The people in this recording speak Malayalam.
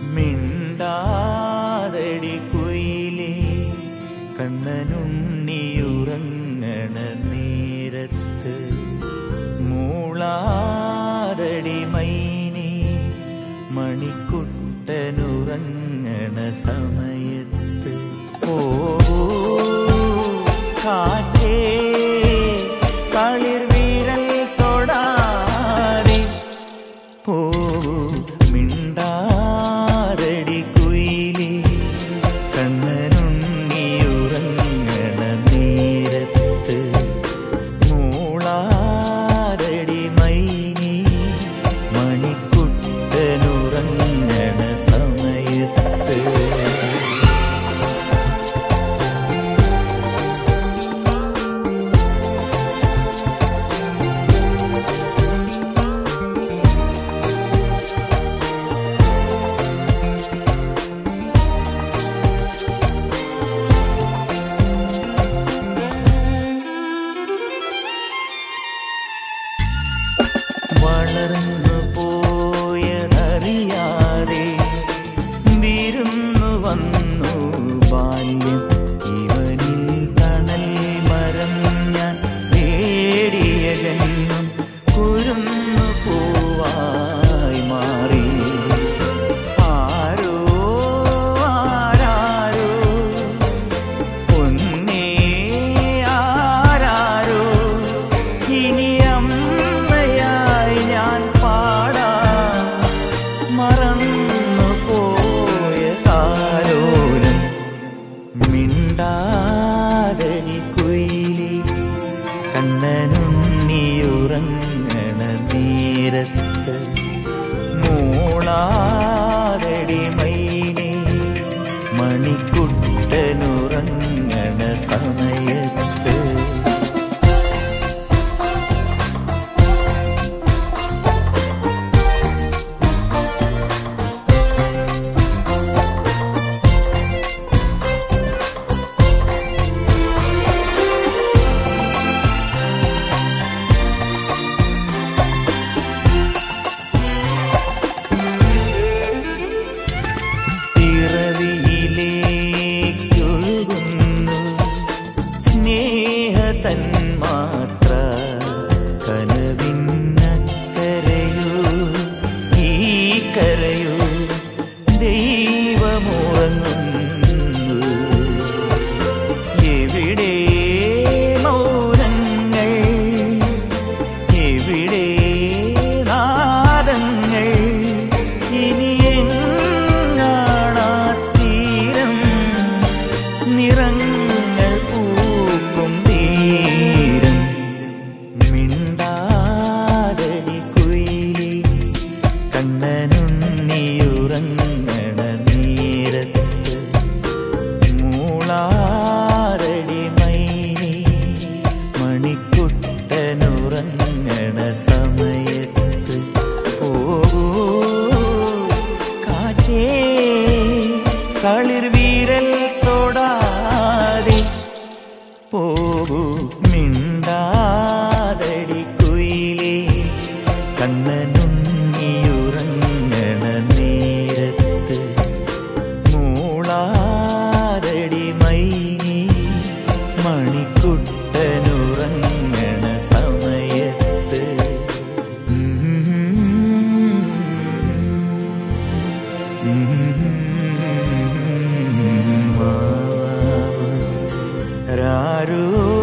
മിണ്ടാതടി കുയിലേ കണ്ണനുണ്ണിയുറങ്ങണ നേരത്ത് മൂളാതടി മൈനി മണിക്കുട്ടനുറങ്ങണ സമയത്ത് ഓ കാറ്റേ കളിർ വീരൽ തൊടാതെ ഓ മിണ്ടാരടി കുയിലേ കണ്ണനുണ്ണിയുറങ്ങണ നേരത്ത് മൂളാരടി മൈനി മണിക്കുട്ടനുറങ്ങണ സമയത്ത് വളർന്നു പോയതറിയാതെ വിരുന്നു വന്നു ബാല്യം ഇവനിൽ തണൽ മരം ഞാൻ നേടിയ ജന്മം കുരുന്നു പൂവായി മാറി ആരോ ആരാരോ പൊന്നേ ആരാരോ ഇനി അമ്മയായി ഞാൻ പാടാം മറന്നു പോയ താരോരം മിണ്ടാതടി കുയിലി കണ്ണനുണ്ണിയുറങ്ങണ നേരത്ത് മൂളാതടി മൈനി മണിക്കുട്ടനുറങ്ങണ സമയത്ത് പിറവിയിലേക്കൊഴുകുന്നു സ്നേഹതന്മാത്ര കനവിന്നക്കരയൂ ഈ കരയൂ ദൈവമുറങ്ങുന്നു എവിടെ മൗനങ്ങൾ എവിടെ നാദങ്ങൾ ഇനി എങ്ങാണാ തീരം നിറങ്ങൾ പൂക്കും തീരം മിണ്ടാതടി കുയിലി കണ്ണനുണ്ണിയുറങ്ങണ നേരത്ത് മൂളാരടി മൈനി മണിക്കുട്ടനുറങ്ങണ സമയത്ത് പോകൂ കാറ്റേ തളിർ വീരൽ തൊടാതെ പോകൂ മിണ്ടാതടി കുയിലേ കണ്ണനുണ്ണിയുറങ്ങണ നേരത്ത് മൂളാതടി മൈനി മണിക്കുട്ടനുറങ്ങണ സമയത്ത് രാരോ